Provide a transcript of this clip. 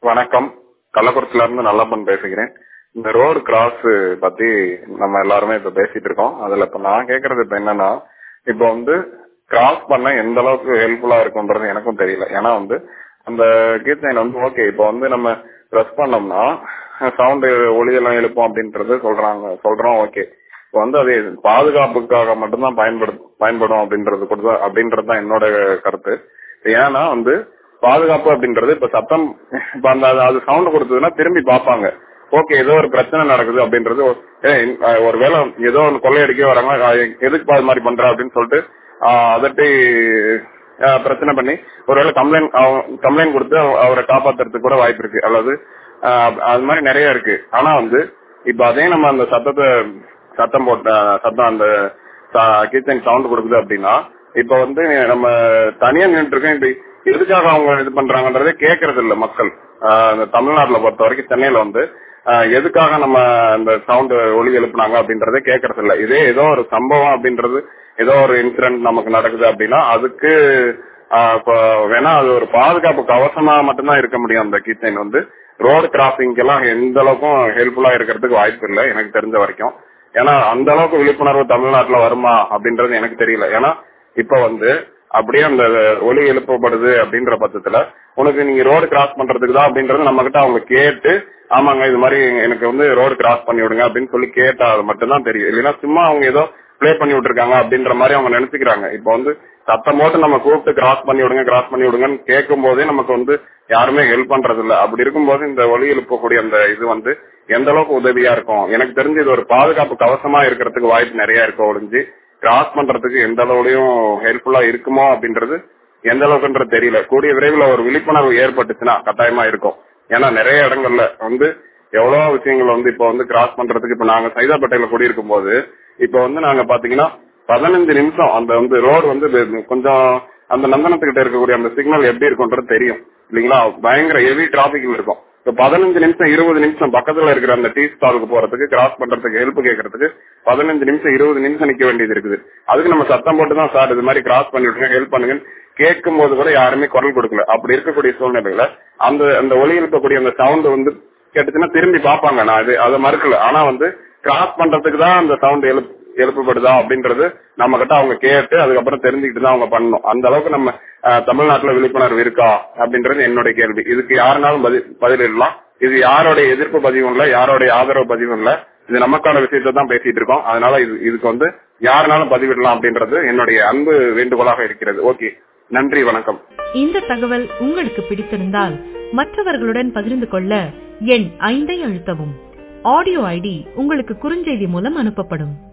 வணக்கம் கள்ளக்குறிச்சில இருந்து நல்லப்பன் பேசுகிறேன் இந்த ரோடு கிராஸ் பத்தி நம்ம எல்லாருமே இப்ப பேசிட்டு இருக்கோம் அதுல இப்ப நான் கேக்குறது இப்ப என்னன்னா இப்ப வந்து கிராஸ் பண்ண எந்த அளவுக்கு ஹெல்ப்ஃபுல்லா இருக்கும்ன்றது எனக்கும் தெரியல ஏன்னா வந்து அந்த கீர்த்தனை வந்து ஓகே இப்ப வந்து நம்ம ப்ரெஸ் பண்ணோம்னா சவுண்ட் ஒளியெல்லாம் எழுப்போம் அப்படின்றது சொல்றாங்க சொல்றோம் ஓகே இப்ப வந்து அது பாதுகாப்புக்காக மட்டும்தான் பயன்படும் பயன்படும் அப்படின்றது கூட அப்படின்றது தான் என்னோட கருத்து ஏன்னா வந்து பாதுகாப்பு அப்படின்றது இப்ப சத்தம் இப்ப அந்த அது சவுண்ட் கொடுத்ததுன்னா திரும்பி பார்ப்பாங்க ஓகே ஏதோ ஒரு பிரச்சனை நடக்குது அப்படின்றது ஒரு வேலை ஏதோ ஒன்று கொள்ளையடிக்க வராங்க எதுக்கு அது மாதிரி பண்ற அப்படின்னு சொல்லிட்டு அதட்டி பிரச்சனை பண்ணி ஒருவேளை கம்ப்ளைண்ட் கம்ப்ளைண்ட் கொடுத்து அவரை காப்பாத்துறதுக்கு கூட வாய்ப்பு இருக்கு அல்லது அது மாதிரி நிறைய இருக்கு ஆனா வந்து இப்ப அதே நம்ம அந்த சத்தத்தை சத்தம் போட்ட சத்தம் அந்த கிச்சன் சவுண்ட் கொடுக்குது அப்படின்னா இப்ப வந்து நம்ம தனியா நின்று இருக்கோம் இப்ப எதுக்காக அவங்க இது பண்றாங்கன்றதே கேட்கறது இல்ல மக்கள் தமிழ்நாட்டுல பொறுத்த வரைக்கும் சென்னையில வந்து எதுக்காக நம்ம அந்த சவுண்ட் ஒளி எழுப்புனாங்க அப்படின்றதே கேட்கறது இல்ல இதே ஏதோ ஒரு சம்பவம் அப்படின்றது ஏதோ ஒரு இன்சிடென்ட் நமக்கு நடக்குது அப்படின்னா அதுக்கு வேணா அது ஒரு பாதுகாப்பு கவசமா மட்டும்தான் இருக்க முடியும் அந்த கிச்சன் வந்து ரோடு கிராசிங் எல்லாம் எந்த அளவுக்கும் ஹெல்ப்ஃபுல்லா இருக்கிறதுக்கு வாய்ப்பு இல்லை எனக்கு தெரிஞ்ச வரைக்கும் ஏன்னா அந்த அளவுக்கு விழிப்புணர்வு தமிழ்நாட்டுல வருமா அப்படின்றது எனக்கு தெரியல ஏன்னா இப்ப வந்து அப்படியே அந்த ஒலி எழுப்பப்படுது அப்படின்ற பட்சத்துல உனக்கு நீங்க ரோடு கிராஸ் பண்றதுக்கு தான் அப்படின்றது நம்ம கிட்ட அவங்க கேட்டு ஆமாங்க இது மாதிரி எனக்கு வந்து ரோடு கிராஸ் பண்ணி விடுங்க அப்படின்னு சொல்லி கேட்டா அது மட்டும்தான் தெரியும் இல்லைன்னா சும்மா அவங்க ஏதோ பிளே பண்ணி விட்டுருக்காங்க அப்படின்ற மாதிரி அவங்க நினைச்சுக்கிறாங்க இப்ப வந்து சத்தம் போட்டு நம்ம கூப்பிட்டு கிராஸ் பண்ணி விடுங்க கிராஸ் பண்ணி விடுங்கன்னு கேட்கும் போதே நமக்கு வந்து யாருமே ஹெல்ப் பண்றது இல்ல அப்படி இருக்கும்போது இந்த ஒலி எழுப்பக்கூடிய அந்த இது வந்து எந்த அளவுக்கு உதவியா இருக்கும் எனக்கு தெரிஞ்சு இது ஒரு பாதுகாப்பு கவசமா இருக்கிறதுக்கு வாய்ப்பு நிறைய இருக்கும் ஒழிஞ்சு கிராஸ் பண்றதுக்கு எந்த அளவுலயும் ஹெல்ப்ஃபுல்லா இருக்குமோ அப்படின்றது எந்த அளவுக்குன்றது தெரியல கூடிய விரைவில் ஒரு விழிப்புணர்வு ஏற்பட்டுச்சுன்னா கட்டாயமா இருக்கும் ஏன்னா நிறைய இடங்கள்ல வந்து எவ்வளவு விஷயங்கள் வந்து இப்ப வந்து கிராஸ் பண்றதுக்கு இப்ப நாங்க சைதாப்பேட்டையில குடியிருக்கும் போது இப்ப வந்து நாங்க பாத்தீங்கன்னா பதினஞ்சு நிமிஷம் அந்த வந்து ரோடு வந்து கொஞ்சம் அந்த நந்தனத்துக்கிட்ட இருக்கக்கூடிய அந்த சிக்னல் எப்படி இருக்கும்ன்றது தெரியும் இல்லைங்களா பயங்கர ஹெவி டிராபிக்ல இருக்கும் இப்ப பதினஞ்சு நிமிஷம் இருபது நிமிஷம் பக்கத்துல இருக்கிற அந்த டீ ஸ்டாலுக்கு போறதுக்கு கிராஸ் பண்றதுக்கு ஹெல்ப் கேட்கறதுக்கு பதினஞ்சு நிமிஷம் இருபது நிமிஷம் நிக்க வேண்டியது இருக்குது அதுக்கு நம்ம சத்தம் போட்டு தான் சார் இது மாதிரி கிராஸ் பண்ணி விடுங்க ஹெல்ப் பண்ணுங்க கேட்கும் போது கூட யாருமே குரல் கொடுக்கல அப்படி இருக்கக்கூடிய சூழ்நிலையில அந்த அந்த ஒலி எழுப்பக்கூடிய அந்த சவுண்ட் வந்து கேட்டுச்சுன்னா திரும்பி பார்ப்பாங்க நான் இது அதை மறுக்கல ஆனா வந்து கிராஸ் பண்றதுக்கு தான் அந்த சவுண்ட் எழுப்பு எழுப்பப்படுதா அப்படின்றது நம்ம கிட்ட அவங்க கேட்டு அதுக்கப்புறம் தெரிஞ்சுக்கிட்டு தான் அவங்க பண்ணணும் அந்த அளவுக்கு நம்ம தமிழ்நாட்டுல விழிப்புணர்வு இருக்கா அப்படின்றது என்னுடைய கேள்வி இதுக்கு யாருனாலும் பதிலிடலாம் இது யாரோடைய எதிர்ப்பு பதிவும் இல்ல யாரோடைய ஆதரவு பதிவும் இல்ல இது நமக்கான விஷயத்தை தான் பேசிட்டு இருக்கோம் அதனால இது இதுக்கு வந்து யாருனாலும் பதிவிடலாம் அப்படின்றது என்னுடைய அன்பு வேண்டுகோளாக இருக்கிறது ஓகே நன்றி வணக்கம் இந்த தகவல் உங்களுக்கு பிடித்திருந்தால் மற்றவர்களுடன் பகிர்ந்து கொள்ள எண் ஐந்தை அழுத்தவும் ஆடியோ ஐடி உங்களுக்கு குறுஞ்செய்தி மூலம் அனுப்பப்படும்